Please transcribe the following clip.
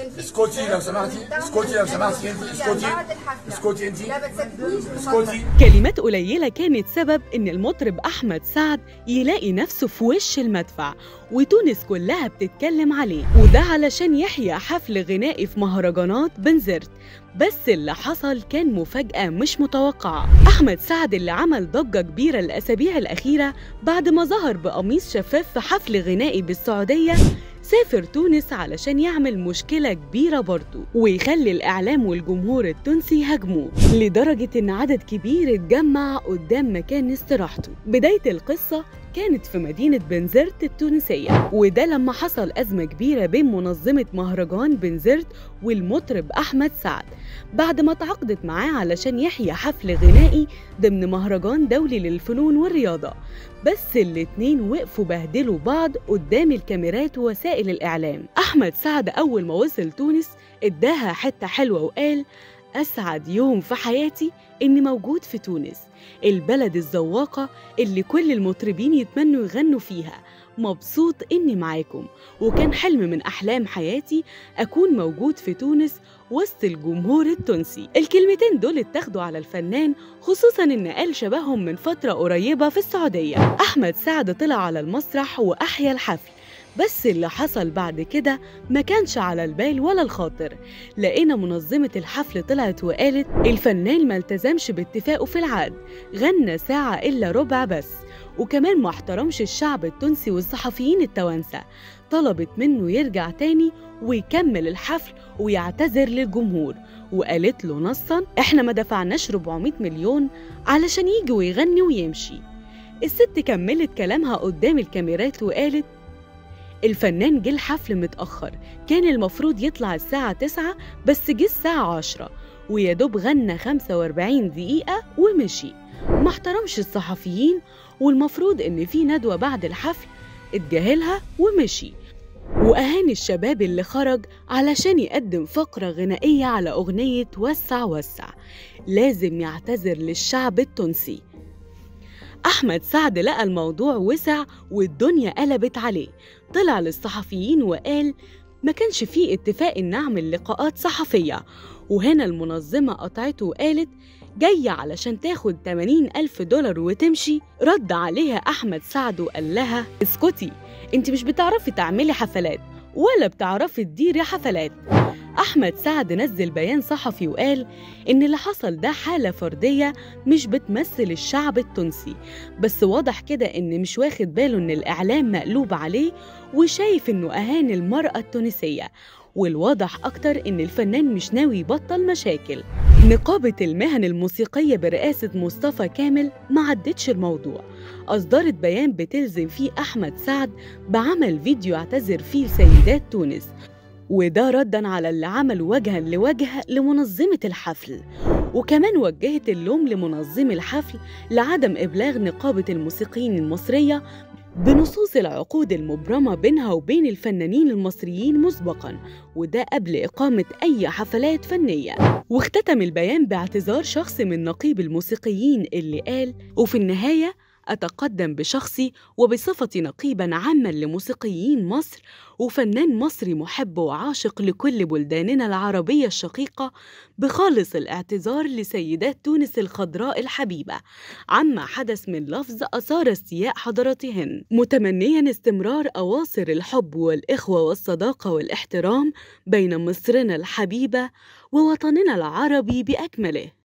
اسكتي لو سمحتي اسكتي لو سمحتي انت اسكتي اسكتي انت لا ما تسكتنيش اسكتي كلمات قليلة كانت سبب إن المطرب أحمد سعد يلاقي نفسه في وش المدفع وتونس كلها بتتكلم عليه وده علشان يحيى حفل غنائي في مهرجانات بنزرت بس اللي حصل كان مفاجأة مش متوقعة أحمد سعد اللي عمل ضجة كبيرة الأسابيع الأخيرة بعد ما ظهر بقميص شفاف في حفل غنائي بالسعودية سافر تونس علشان يعمل مشكلة كبيرة برضه ويخلي الإعلام والجمهور التونسي يهاجموه لدرجة إن عدد كبير اتجمع قدام مكان استراحته بداية القصة كانت في مدينة بنزرت التونسية وده لما حصل أزمة كبيرة بين منظمة مهرجان بنزرت والمطرب أحمد سعد بعد ما تعاقدت معاه علشان يحيي حفل غنائي ضمن مهرجان دولي للفنون والرياضة بس الاتنين وقفوا بهدلوا بعض قدام الكاميرات ووسائل الإعلام أحمد سعد أول ما وصل تونس اداها حتة حلوة وقال أسعد يوم في حياتي إني موجود في تونس البلد الزواقة اللي كل المطربين يتمنوا يغنوا فيها مبسوط إني معاكم وكان حلم من أحلام حياتي أكون موجود في تونس وسط الجمهور التونسي الكلمتين دول اتاخدوا على الفنان خصوصا إن قال شبههم من فترة قريبة في السعودية أحمد سعد طلع على المسرح وأحيا الحفل بس اللي حصل بعد كده ما كانش على البال ولا الخاطر لقينا منظمة الحفل طلعت وقالت الفنان ما التزمش باتفاقه في العقد غنى ساعة إلا ربع بس وكمان ما احترمش الشعب التونسي والصحفيين التوانسة طلبت منه يرجع تاني ويكمل الحفل ويعتذر للجمهور وقالت له نصا احنا ما دفعناش 400 مليون علشان يجي ويغني ويمشي الست كملت كلامها قدام الكاميرات وقالت الفنان جه الحفل متأخر كان المفروض يطلع الساعة 9 بس جه الساعة 10 ويا دوب غنى 45 دقيقة ومشي ما احترمش الصحفيين والمفروض إن في ندوة بعد الحفل اتجاهلها ومشي وأهاني الشباب اللي خرج علشان يقدم فقرة غنائية على أغنية وسع وسع لازم يعتذر للشعب التونسي أحمد سعد لقى الموضوع وسع والدنيا قلبت عليه طلع للصحفيين وقال ما كانش فيه اتفاق إن نعمل لقاءات صحفية وهنا المنظمة قطعته وقالت جاية علشان تاخد 80 ألف دولار وتمشي رد عليها أحمد سعد وقال لها اسكتي انت مش بتعرفي تعملي حفلات ولا بتعرفي تديري حفلات أحمد سعد نزل بيان صحفي وقال إن اللي حصل ده حالة فردية مش بتمثل الشعب التونسي بس واضح كده إن مش واخد باله إن الإعلام مقلوب عليه وشايف إنه أهان المرأة التونسية والواضح أكتر إن الفنان مش ناوي يبطل مشاكل نقابة المهن الموسيقية برئاسة مصطفى كامل ما عدتش الموضوع أصدرت بيان بتلزم فيه أحمد سعد بعمل فيديو يعتذر فيه لسيدات تونس وده ردا على اللي عمل وجها لوجه لمنظمة الحفل وكمان وجهت اللوم لمنظمي الحفل لعدم إبلاغ نقابة الموسيقيين المصرية بنصوص العقود المبرمة بينها وبين الفنانين المصريين مسبقا وده قبل إقامة أي حفلات فنية واختتم البيان باعتذار شخص من نقيب الموسيقيين اللي قال وفي النهاية أتقدم بشخصي وبصفتي نقيبا عاما لموسيقيين مصر وفنان مصري محب وعاشق لكل بلداننا العربية الشقيقة بخالص الاعتذار لسيدات تونس الخضراء الحبيبة عما حدث من لفظ أثار استياء حضراتهن متمنيا استمرار أواصر الحب والإخوة والصداقة والاحترام بين مصرنا الحبيبة ووطننا العربي بأكمله